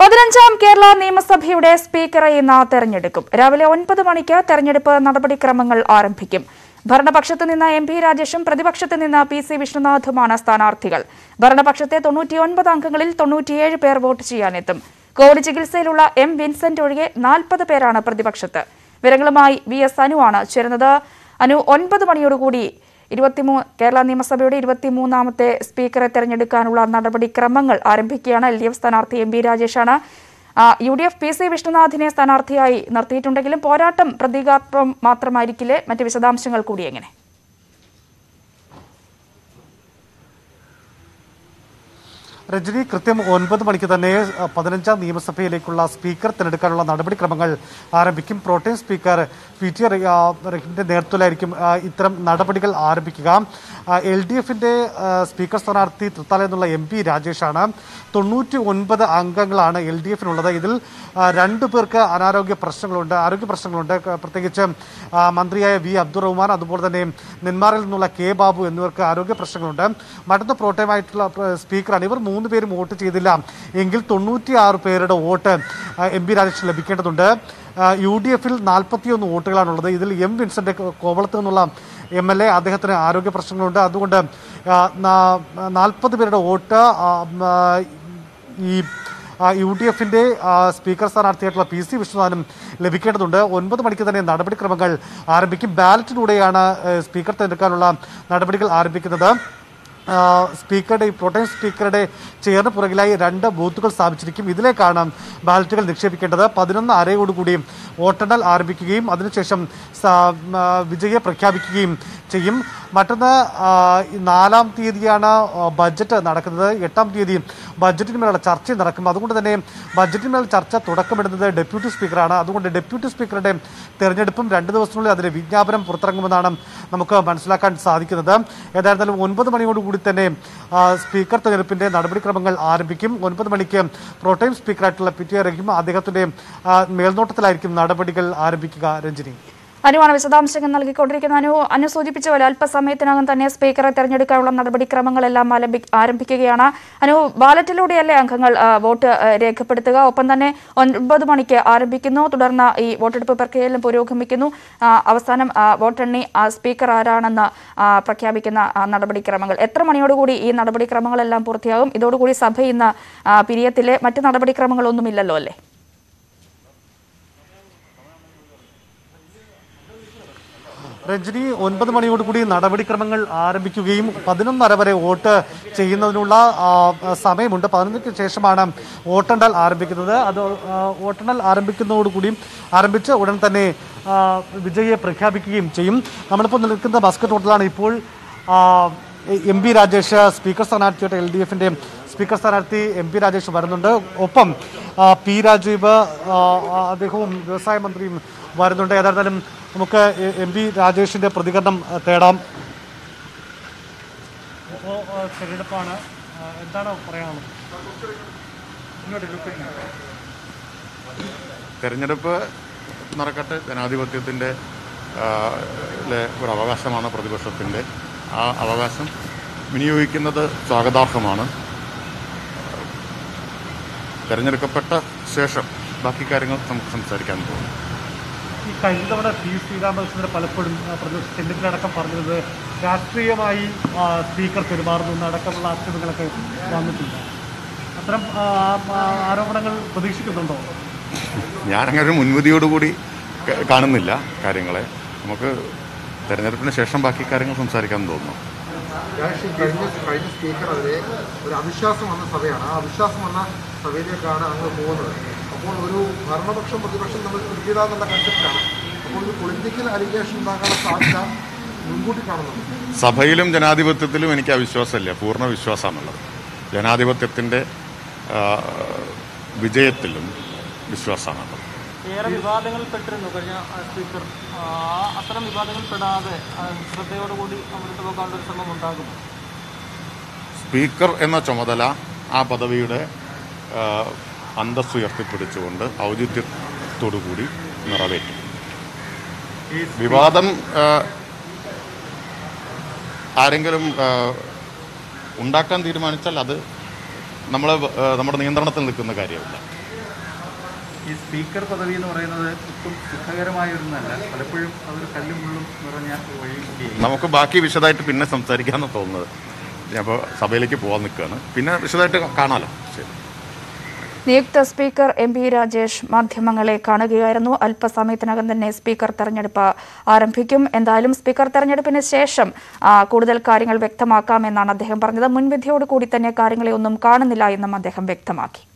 പതിനഞ്ചാം കേരള നിയമസഭയുടെ സ്പീക്കറെ ഇന്ന് തെരഞ്ഞെടുക്കും രാവിലെ ഒൻപത് മണിക്ക് തെരഞ്ഞെടുപ്പ് നടപടിക്രമങ്ങൾ ആരംഭിക്കും ഭരണപക്ഷത്ത് നിന്ന് എം പി രാജേഷും പ്രതിപക്ഷത്ത് നിന്ന് പി സി വിഷ്ണുനാഥുമാണ് സ്ഥാനാർത്ഥികൾ ഭരണപക്ഷത്തെ തൊണ്ണൂറ്റിയൊൻപത് അംഗങ്ങളിൽ തൊണ്ണൂറ്റിയേഴ് പേർ വോട്ട് ചെയ്യാനെത്തും കോവിഡ് ചികിത്സയിലുള്ള എം വിൻസെന്റ് ഒഴികെ നാൽപ്പത് പേരാണ് പ്രതിപക്ഷത്ത് വിവരങ്ങളുമായി വി എസ് അനുവാണ് ചേരുന്നത് അനു ഒൻപത് മണിയോടുകൂടി ഇരുപത്തിമൂ കേരള നിയമസഭയുടെ ഇരുപത്തിമൂന്നാമത്തെ സ്പീക്കറെ തെരഞ്ഞെടുക്കാനുള്ള നടപടിക്രമങ്ങൾ ആരംഭിക്കുകയാണ് എൽ ഡി എഫ് സ്ഥാനാർത്ഥി എം ബി രാജേഷാണ് ആ, U D F P C വിഷ്ണുനാഥിനെ സ്ഥാനാർത്ഥിയായി നിർത്തിയിട്ടുണ്ടെങ്കിലും പോരാട്ടം പ്രതീകാത്മകം മാത്രമായിരിക്കില്ലേ മറ്റ് വിശദാംശങ്ങൾ കൂടി എങ്ങനെ രജനി കൃത്യം ഒൻപത് മണിക്ക് തന്നെ അഹ്, പതിനഞ്ചാം നിയമസഭയിലേക്കുള്ള സ്പീക്കർ തിരഞ്ഞെടുക്കാനുള്ള നടപടിക്രമങ്ങൾ ആരംഭിക്കും പ്രോട്ടീൻ സ്പീക്കർ പി ടി റഹീമിന്റെ നേതൃത്വത്തിലായിരിക്കും ആ, ഇത്തരം നടപടികൾ ആരംഭിക്കുക എൽ ഡി എഫിന്റെ സ്പീക്കർ സ്ഥാനാർത്ഥി തൃത്താല എന്നുള്ള എം പി രാജേഷാണ് തൊണ്ണൂറ്റി ഒൻപത് അംഗങ്ങളാണ് എൽ ഡി എഫിനുള്ളത് ഇതിൽ ആ, രണ്ടു പേർക്ക് അനാരോഗ്യ പ്രശ്നങ്ങളുണ്ട് ആരോഗ്യ പ്രശ്നങ്ങളുണ്ട് ക- പ്രത്യേകിച്ച് ആ, മന്ത്രിയായ വി അബ്ദുറഹ്മാൻ അതുപോലെ തന്നെ നെന്മാറിൽ നിന്നുള്ള കെ ബാബു എന്നിവർക്ക് ആരോഗ്യ പ്രശ്നങ്ങളുണ്ട് മറ്റൊന്ന് പ്രോട്ടമായിട്ടുള്ള സ്പീക്കറാണ് ഇവർ മൂന്ന് പേരും വോട്ട് ചെയ്തില്ല എങ്കിൽ തൊണ്ണൂറ്റി ആറ് പേരുടെ വോട്ട് എം പി രാജേഷ് ലഭിക്കേണ്ടതുണ്ട് യു ഡി എഫിൽ നാൽപ്പത്തിയൊന്ന് വോട്ടുകളാണുള്ളത് ഇതിൽ എം വിൻസെന്റ് കോവളത്ത് നിന്നുള്ള എം എൽ എ അദ്ദേഹത്തിന് ആരോഗ്യ പ്രശ്നങ്ങളുണ്ട് അതുകൊണ്ട് നാൽപ്പത് പേരുടെ വോട്ട് ആ, ഉം, ആ, ഈ യു ഡി എഫിന്റെ സ്പീക്കർ സ്ഥാനാർത്ഥിയായിട്ടുള്ള പി സി വിശ്വനാഥനും ലഭിക്കേണ്ടതുണ്ട് ഒൻപത് മണിക്ക് തന്നെ നടപടിക്രമങ്ങൾ ആരംഭിക്കും ബാലറ്റിലൂടെയാണ് ഏഹ്, സ്പീക്കർ തിരഞ്ഞെടുക്കാനുള്ള നടപടികൾ ആരംഭിക്കുന്നത് ആ, സ്പീക്കറുടെ ഈ പ്രോട്ടൈം സ്പീക്കറുടെ ചെയറിന് പുറകിലായി രണ്ട് ബൂത്തുകൾ സ്ഥാപിച്ചിരിക്കും ഇതിലേക്കാണ് ബാലറ്റുകൾ നിക്ഷേപിക്കേണ്ടത് പതിനൊന്ന് അരയോടുകൂടി വോട്ടെണ്ണൽ ആരംഭിക്കുകയും അതിനുശേഷം സ- ആ, വിജയെ പ്രഖ്യാപിക്കുകയും ചെയ്യും മറ്റൊന്ന് ആ, ഈ നാലാം തീയതിയാണ് ആ, ബഡ്ജറ്റ് നടക്കുന്നത് എട്ടാം തീയതി ബഡ്ജറ്റിന്മേലുള്ള ചർച്ച നടക്കും അതുകൊണ്ട് തന്നെ ബഡ്ജറ്റിന്മേൽ ചർച്ച തുടക്കമിടുന്നത് ഡെപ്യൂട്ടി സ്പീക്കറാണ് അതുകൊണ്ട് ഡെപ്യൂട്ടി സ്പീക്കറുടെ തെരഞ്ഞെടുപ്പും രണ്ട് ദിവസത്തിനുള്ളിൽ അതിന്റെ വിജ്ഞാപനം പുറത്തിറങ്ങുമെന്നാണ് നമുക്ക് മനസ്സിലാക്കാൻ സാധിക്കുന്നത് ഏതായിരുന്നാലും ഒൻപത് മണിയോടുകൂടി തന്നെ ആ, സ്പീക്കർ തെരഞ്ഞെടുപ്പിന്റെ നടപടിക്രമങ്ങൾ ആരംഭിക്കും ഒൻപത് മണിക്ക് പ്രോട്ടൈം സ്പീക്കറായിട്ടുള്ള പി ടി എ റഹീം അദ്ദേഹത്തിന്റെ ആ, മേൽനോട്ടത്തിലായിരിക്കും നടപടികൾ ആരംഭിക്കുക രഞ്ജിനി അനുവാണ് വിശദാംശങ്ങൾ നൽകിക്കൊണ്ടിരിക്കുന്ന അനു അനു സൂചിപ്പിച്ച പോലെ അല്പസമയത്തിനകം തന്നെ സ്പീക്കറെ തെരഞ്ഞെടുക്കാനുള്ള നടപടിക്രമങ്ങളെല്ലാം ആരംഭി- ആരംഭിക്കുകയാണ് അനു ബാലറ്റിലൂടെയല്ലേ അംഗങ്ങൾ ആ, വോട്ട് ആ, രേഖപ്പെടുത്തുക ഒപ്പം തന്നെ ഒൻപത് മണിക്ക് ആരംഭിക്കുന്നു തുടർന്ന് ഈ വോട്ടെടുപ്പ് പ്രക്രിയയിലും പുരോഗമിക്കുന്നു ആ, അവസാനം ആ, വോട്ടെണ്ണി ആ, സ്പീക്കർ ആരാണെന്ന് ആ, പ്രഖ്യാപിക്കുന്ന ആ, നടപടിക്രമങ്ങൾ എത്ര മണിയോടുകൂടി ഈ നടപടിക്രമങ്ങളെല്ലാം പൂർത്തിയാകും ഇതോടുകൂടി സഭ ഇന്ന് ആ, പിരിയത്തിലെ മറ്റ് നടപടിക്രമങ്ങളൊന്നുമില്ലല്ലോ അല്ലേ രഞ്ജിനി ഒൻപത് മണിയോടുകൂടി നടപടിക്രമങ്ങൾ ആരംഭിക്കുകയും പതിനൊന്നര വരെ വോട്ട് ചെയ്യുന്നതിനുള്ള ആ, സമയമുണ്ട് പതിനൊന്നിന് ശേഷമാണ് വോട്ടെണ്ണൽ ആരംഭിക്കുന്നത് അത് ആ, വോട്ടെണ്ണൽ ആരംഭിക്കുന്നതോടുകൂടി ആരംഭിച്ച് ഉടൻ തന്നെ ആ, വിജയെ പ്രഖ്യാപിക്കുകയും ചെയ്യും നമ്മളിപ്പോൾ നിൽക്കുന്ന ബാസ്ക്കറ്റ് ഹോട്ടലാണ് ഇപ്പോൾ ആ, എം പി രാജേഷ് സ്പീക്കർ സ്ഥാനാർത്ഥിയായിട്ട് എൽ ഡി എഫിന്റെ സ്പീക്കർ സ്ഥാനാർത്ഥി എം പി രാജേഷ് വരുന്നുണ്ട് ഒപ്പം ആ, പി രാജീവ് ആ, ആ, അദ്ദേഹവും വ്യവസായ മന്ത്രിയും വരുന്നുണ്ട് ഏതായിരുന്നാലും നമുക്ക് എ- എം പി രാജേഷിന്റെ പ്രതികരണം ആ, തേടാം ഇപ്പോൾ തെരഞ്ഞെടുപ്പാണ് എന്താണ് പറയാനുള്ളത് തെരഞ്ഞെടുപ്പ് നടക്കട്ടെ ജനാധിപത്യത്തിൻ്റെ ലെ ഒരു അവകാശമാണ് പ്രതിപക്ഷത്തിൻ്റെ ആ അവകാശം വിനിയോഗിക്കുന്നത് സ്വാഗതാർഹമാണ് തെരഞ്ഞെടുക്കപ്പെട്ട ശേഷം ബാക്കി കാര്യങ്ങൾ നമുക്ക് സംസാരിക്കാൻ പോകും ഈ കഴിഞ്ഞ തവണ പി ശ്രീരാമകൃഷ്ണന് പലപ്പോഴും ആ, പ്രതിപക്ഷ ചെന്നിത്തലടക്കം പറഞ്ഞത് രാഷ്ട്രീയമായി ആ, സ്പീക്കർ പെരുമാറുന്നു എന്നടക്കമുള്ള ആക്ഷേപങ്ങളൊക്കെ വന്നിട്ടുണ്ട് അത്തരം ആ, ആ, ആരോപണങ്ങൾ പ്രതീക്ഷിക്കുന്നുണ്ടോ ഞാനങ്ങനെ ഒരു മുൻവിധിയോടുകൂടി ക- കാണുന്നില്ല കാര്യങ്ങളെ നമുക്ക് തെരഞ്ഞെടുപ്പിന് ശേഷം ബാക്കി കാര്യങ്ങൾ സംസാരിക്കാൻ തോന്നുന്നു രാഷ്ട്രീയ കഴിഞ്ഞ കഴിഞ്ഞ സ്പീക്കറെതിരെ ഒരു അവിശ്വാസം വന്ന സഭയാണ് ആ അവിശ്വാസം വന്ന സഭയിലേക്കാണ് അങ്ങ് പോകുന്നത് അപ്പോൾ ഒരു ഭരണപക്ഷം പ്രതിപക്ഷം നമ്മൾ തുല്യത എന്നുള്ള കൺസെപ്റ്റാണ് അപ്പോൾ ഒരു പൊളിറ്റിക്കൽ അലിഗേഷൻ ഉണ്ടാകാനുള്ള സാധ്യത മുൻകൂട്ടി കാണുന്നുണ്ട് സഭയിലും ജനാധിപത്യത്തിലും എനിക്ക് അവിശ്വാസമില്ല പൂർണ്ണ വിശ്വാസമാണുള്ളത് ജനാധിപത്യത്തിൻ്റെ ആ, വിജയത്തിലും വിശ്വാസമാണുള്ളത് ഏറെ വിവാദങ്ങളിൽപ്പെട്ടിരുന്നു കഴിഞ്ഞ ആ, സ്പീക്കർ ആ, അത്തരം വിവാദങ്ങളിൽപ്പെടാതെ ആ, ശ്രദ്ധയോടുകൂടി അവിടുത്തെ പോകാനുള്ള ഒരു ശ്രമം ഉണ്ടാകും സ്പീക്കർ എന്ന ചുമതല ആ പദവിയുടെ ആ, അന്തസ്സ് ഉയർത്തിപ്പിടിച്ചുകൊണ്ട് ഔചിത്യത്തോടുകൂടി നിറവേറ്റും വിവാദം ആ, ആരെങ്കിലും ആ, ഉണ്ടാക്കാൻ തീരുമാനിച്ചാൽ അത് നമ്മളെ ആ, നമ്മുടെ നിയന്ത്രണത്തിൽ നിൽക്കുന്ന കാര്യമല്ല ഈ സ്പീക്കർ പദവി എന്ന് പറയുന്നത് ഒട്ടും സുഖകരമായ ഒന്നല്ല പലപ്പോഴും അതൊരു കല്ലും മുള്ളും നിറഞ്ഞ ഒരു വഴി കൂടിയായി നമുക്ക് ബാക്കി വിശദമായിട്ട് പിന്നെ സംസാരിക്കാമെന്ന് തോന്നുന്നത് ഞാൻ അപ്പോൾ സഭയിലേക്ക് പോകാൻ നിൽക്കുകയാണ് പിന്നെ വിശദമായിട്ട് കാണാമല്ലോ ശരി നിയുക്ത സ്പീക്കർ എം പി രാജേഷ് മാധ്യമങ്ങളെ കാണുകയായിരുന്നു അല്പസമയത്തിനകം തന്നെ സ്പീക്കർ തെരഞ്ഞെടുപ്പ് ആരംഭിക്കും എന്തായാലും സ്പീക്കർ തെരഞ്ഞെടുപ്പിന് ശേഷം ആ, കൂടുതൽ കാര്യങ്ങൾ വ്യക്തമാക്കാമെന്നാണ് അദ്ദേഹം പറഞ്ഞത് മുൻവിധിയോടുകൂടി തന്നെ കാര്യങ്ങളെ ഒന്നും കാണുന്നില്ല എന്നും അദ്ദേഹം വ്യക്തമാക്കി